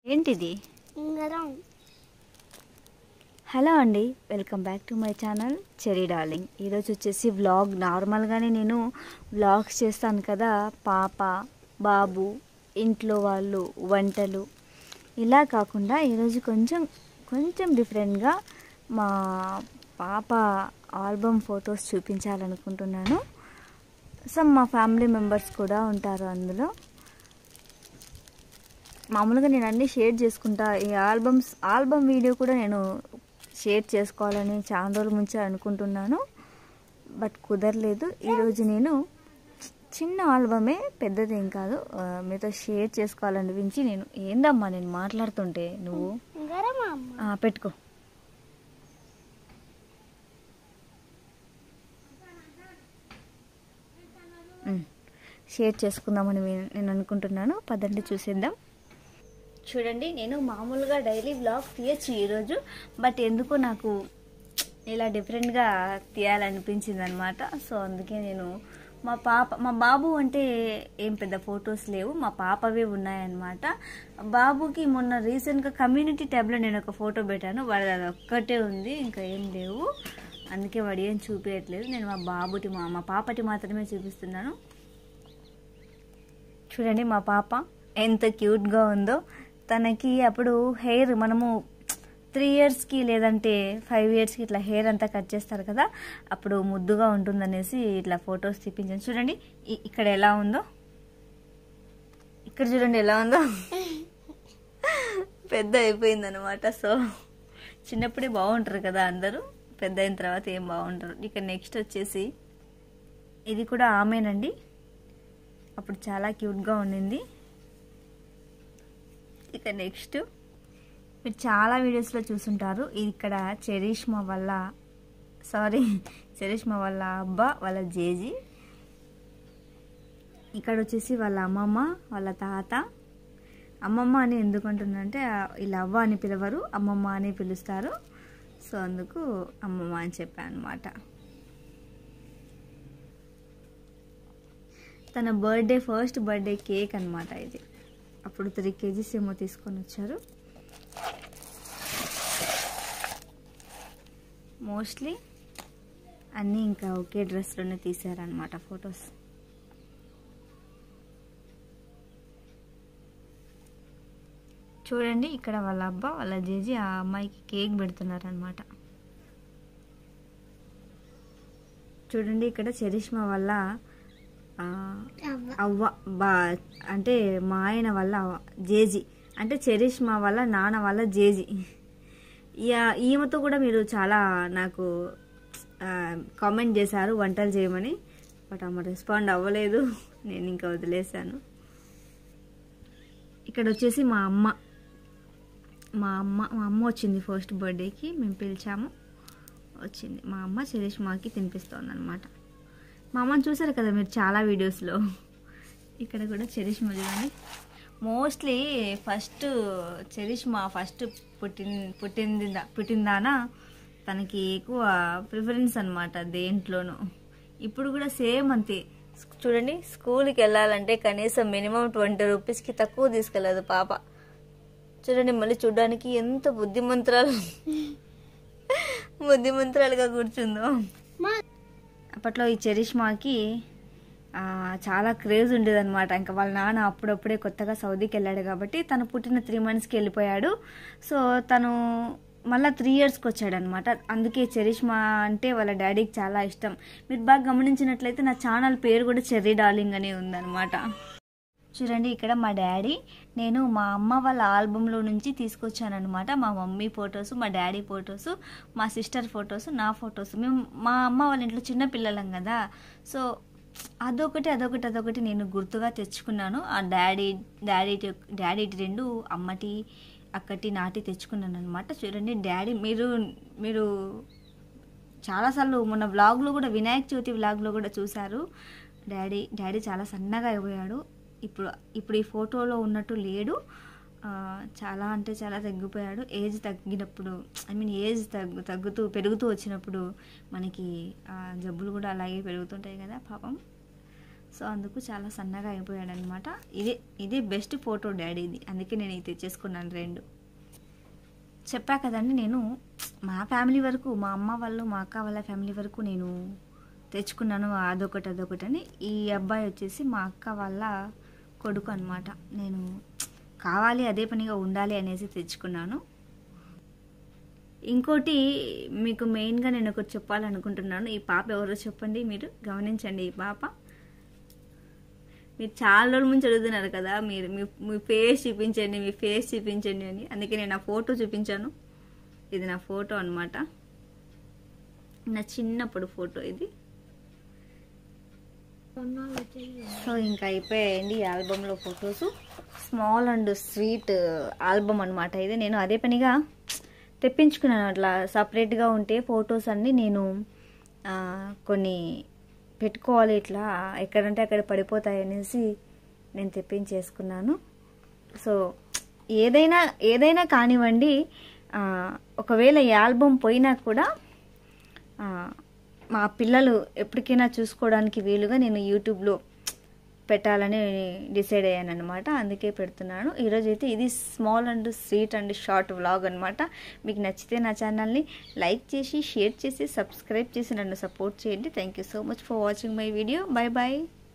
ఏంటిది ఉంగరం హలో అండి welcome back to my channel Cherry darling ఈరోజు వచ్చేసి వ్లాగ్ నార్మల్గానే నేను వ్లాగ్స్ చేస్తాను కదా పాప బాబు ఇంట్లో వాళ్ళు వంటలు ఇలా కాకుండా ఈరోజు కొంచెం కొంచెం డిఫరెంట్గా మా పాప ఆల్బమ్ ఫొటోస్ చూపించాలనుకుంటున్నాను సమ్ మా ఫ్యామిలీ మెంబర్స్ కూడా ఉంటారు అందులో మామూలుగా నేను అన్నీ షేర్ చేసుకుంటా ఈ ఆల్బమ్స్ ఆల్బమ్ వీడియో కూడా నేను షేర్ చేసుకోవాలని చాలా రోజుల నుంచి అనుకుంటున్నాను బట్ కుదరలేదు ఈరోజు నేను చిన్న ఆల్బమే పెద్దదేం కాదు ఆ, మీతో షేర్ చేసుకోవాలనిపించి నేను ఏందమ్మా నేను మాట్లాడుతుంటే నువ్వు ఉంగరం అమ్మ ఆ, పెట్టుకో ఉమ్, షేర్ చేసుకుందామని నే- నేను అనుకుంటున్నాను పదండి చూసేద్దాం చూడండి నేను మామూలుగా డైలీ వ్లాగ్ తీయచ్చు ఈరోజు బట్ ఎందుకో నాకు ఇలా డిఫరెంట్గా తీయాలనిపించింది అనమాట సో అందుకే నేను మా పాప మా బాబు అంటే ఏం పెద్ద ఫొటోస్ లేవు మా పాపవే ఉన్నాయన్నమాట బాబుకి మొన్న రీసెంట్గా కమ్యూనిటీ ట్యాబ్లో నేను ఒక ఫోటో పెట్టాను వాడు అది ఒక్కటే ఉంది ఇంకా ఏం లేవు అందుకే వాడు ఏం చూపించట్లేదు నేను మా బాబుటి మా మా పాపటి మాత్రమే చూపిస్తున్నాను చూడండి మా పాప ఎంత క్యూట్గా ఉందో తనకి అప్పుడు హెయిర్ మనము త్రీ ఇయర్స్కి లేదంటే ఫైవ్ ఇయర్స్కి ఇట్లా హెయిర్ అంతా కట్ చేస్తారు కదా అప్పుడు ముద్దుగా ఉంటుందనేసి ఇట్లా ఫొటోస్ తీపించాను చూడండి ఇ- ఇక్కడ ఎలా ఉందో ఇక్కడ చూడండి ఎలా ఉందో పెద్ద అయిపోయింది అనమాట సో చిన్నప్పుడే బాగుంటారు కదా అందరూ పెద్ద అయిన తర్వాత ఏం బాగుంటారు ఇక నెక్స్ట్ వచ్చేసి ఇది కూడా ఆమెనండి అప్పుడు చాలా క్యూట్గా ఉండింది ఇక నెక్స్ట్ మీరు చాలా వీడియోస్లో చూసుంటారు ఇది ఇక్కడ చెరీష్మా వల్ల సారీ చెరీష్మా వాళ్ళ అబ్బా వాళ్ళ జేజీ ఇక్కడ వచ్చేసి వాళ్ళ అమ్మమ్మ వాళ్ళ తాత అమ్మమ్మ అని ఎందుకు అంటున్నారంటే ఆ, ఇలా అవ్వ అని పిలవరు అమ్మమ్మ అని పిలుస్తారు సో అందుకు అమ్మమ్మ అని చెప్పాను అనమాట తన బర్త్డే ఫస్ట్ బర్త్డే కేక్ అనమాట ఇది అప్పుడు త్రీ కేజీస్ ఏమో తీసుకొని వచ్చారు మోస్ట్లీ అన్నీ ఇంకా ఒకే డ్రెస్లోనే తీసారనమాట ఫొటోస్ చూడండి ఇక్కడ వాళ్ళ అబ్బా వాళ్ళ జేజీ ఆ అమ్మాయికి కేక్ పెడుతున్నారనమాట చూడండి ఇక్కడ చరిష్మా వల్ల ఆ, అవ్వ అవ్వ బా అంటే మా ఆయన వల్ల అవ్వ జేజీ అంటే చరిష్మా వల్ల నాన్న వల్ల జేజీ ఇయ- ఈమెతో కూడా మీరు చాలా నాకు కామెంట్ చేశారు వంటలు చేయమని బట్ ఆమె రెస్పాండ్ అవ్వలేదు నేను ఇంకా వదిలేశాను ఇక్కడ వచ్చేసి మా అమ్మ మా అమ్మ మా అమ్మ వచ్చింది ఫస్ట్ బర్త్డేకి మేము పిలిచాము వచ్చింది మా అమ్మ చరిష్మాకి తినిపిస్తోంది అనమాట మా అమ్మని చూసారు కదా మీరు చాలా వీడియోస్లో ఇక్కడ కూడా చరిష్మా చూడండి మోస్ట్లీ ఫస్ట్ చరిష్మా ఫస్ట్ పుట్టిన పుట్టింది పుట్టిందానా తనకి ఎక్కువ ప్రిఫరెన్స్ అనమాట దేంట్లోనూ ఇప్పుడు కూడా సేమ్ అంతే చూడండి స్కూల్కి వెళ్ళాలంటే కనీసం మినిమం ట్వంటీ రూపీస్కి తక్కువ తీసుకెళ్ళదు పాప చూడండి మళ్ళీ చూడడానికి ఎంత బుద్ధిమంతురాలు బుద్ధిమంతురాలుగా కూర్చుందో మా అప్పట్లో ఈ చరిష్మాకి ఆ, చాలా క్రేజ్ ఉండేదన్నమాట ఇంకా వాళ్ళ నాన్న అప్పుడప్పుడే కొత్తగా సౌదీకి వెళ్ళాడు కాబట్టి తను పుట్టిన త్రీ మంత్స్కి వెళ్ళిపోయాడు సో తను మళ్ళీ త్రీ ఇయర్స్కి వచ్చాడనమాట అందుకే చరిష్మా అంటే వాళ్ళ డాడీకి చాలా ఇష్టం మీరు బాగా గమనించినట్లయితే నా ఛానల్ పేరు కూడా చెర్రీ డార్లింగ్ అనే ఉందన్నమాట చూడండి ఇక్కడ మా డాడీ నేను మా అమ్మ వాళ్ళ ఆల్బంలో నుంచి తీసుకొచ్చానమాట మా మమ్మీ ఫొటోస్ మా డాడీ ఫొటోస్ మా సిస్టర్ ఫొటోస్ నా ఫొటోస్ మేము మా అమ్మ వాళ్ళ ఇంట్లో చిన్న పిల్లలం కదా సో అదొకటి అదొకటి అదొకటి నేను గుర్తుగా తెచ్చుకున్నాను ఆ డాడీ డాడీ డాడీ రెండు అమ్మటి అక్కటి నాటి తెచ్చుకున్నాను అనమాట చూడండి డాడీ మీరు మీరు చాలాసార్లు మొన్న వ్లాగ్లో కూడా వినాయక చవితి వ్లాగ్లో కూడా చూశారు డాడీ డాడీ చాలా సన్నగా అయిపోయాడు ఇప్పుడు ఇప్పుడు ఈ ఫోటోలో ఉన్నట్టు లేడు ఆ, చాలా అంటే చాలా తగ్గిపోయాడు ఏజ్ తగ్గినప్పుడు ఐ మీన్ ఏజ్ తగ్గు తగ్గుతూ పెరుగుతూ వచ్చినప్పుడు మనకి ఆ, జబ్బులు కూడా అలాగే పెరుగుతుంటాయి కదా పాపం సో అందుకు చాలా సన్నగా అయిపోయాడు అనమాట ఇదే ఇదే బెస్ట్ ఫోటో డాడీది అందుకే నేను ఇది తెచ్చేసుకున్నాను రెండు చెప్పా కదండి నేను మా ఫ్యామిలీ వరకు మా అమ్మ వాళ్ళు మా అక్క వాళ్ళ ఫ్యామిలీ వరకు నేను తెచ్చుకున్నాను అదొకటి అదొకటి అని ఈ అబ్బాయి వచ్చేసి మా అక్క వాళ్ళ కొడుకు అనమాట నేను కావాలి అదే పనిగా ఉండాలి అనేసి తెచ్చుకున్నాను ఇంకోటి మీకు మెయిన్గా నేను ఒకటి చెప్పాలనుకుంటున్నాను ఈ పాప ఎవరో చెప్పండి మీరు గమనించండి ఈ పాప మీరు చాలా రోజుల నుంచి అడుగుతున్నారు కదా మీరు మీ మీ ఫేస్ చూపించండి మీ ఫేస్ చూపించండి అని అందుకే నేను నా ఫోటో చూపించాను ఇది నా ఫోటో అనమాట నా చిన్నప్పుడు ఫోటో ఇది సో ఇంకా అయిపోయాయండి ఈ ఆల్బంలో photos small and sweet album అనమాట ఇది నేను అదే పనిగా తెప్పించుకున్నాను అట్లా సపరేట్గా ఉంటే ఫొటోస్ అన్నీ నేను ఆ, కొన్ని పెట్టుకోవాలి ఇట్లా ఎక్కడంటే అక్కడ పడిపోతాయి అనేసి నేను తెప్పించేసుకున్నాను సో ఏదైనా ఏదైనా కానివ్వండి ఆ, ఒకవేళ ఈ ఆల్బమ్ పోయినా కూడా ఆ, మా పిల్లలు ఎప్పటికైనా చూసుకోవడానికి వీలుగా నేను యూట్యూబ్లో పెట్టాలని డిసైడ్ అయ్యాను అనమాట అందుకే పెడుతున్నాను ఈరోజు అయితే ఇది small and sweet and short vlog అనమాట మీకు నచ్చితే నా ఛానల్ని లైక్ చేసి షేర్ చేసి సబ్స్క్రైబ్ చేసి నన్ను సపోర్ట్ చేయండి thank you so much for watching my video bye bye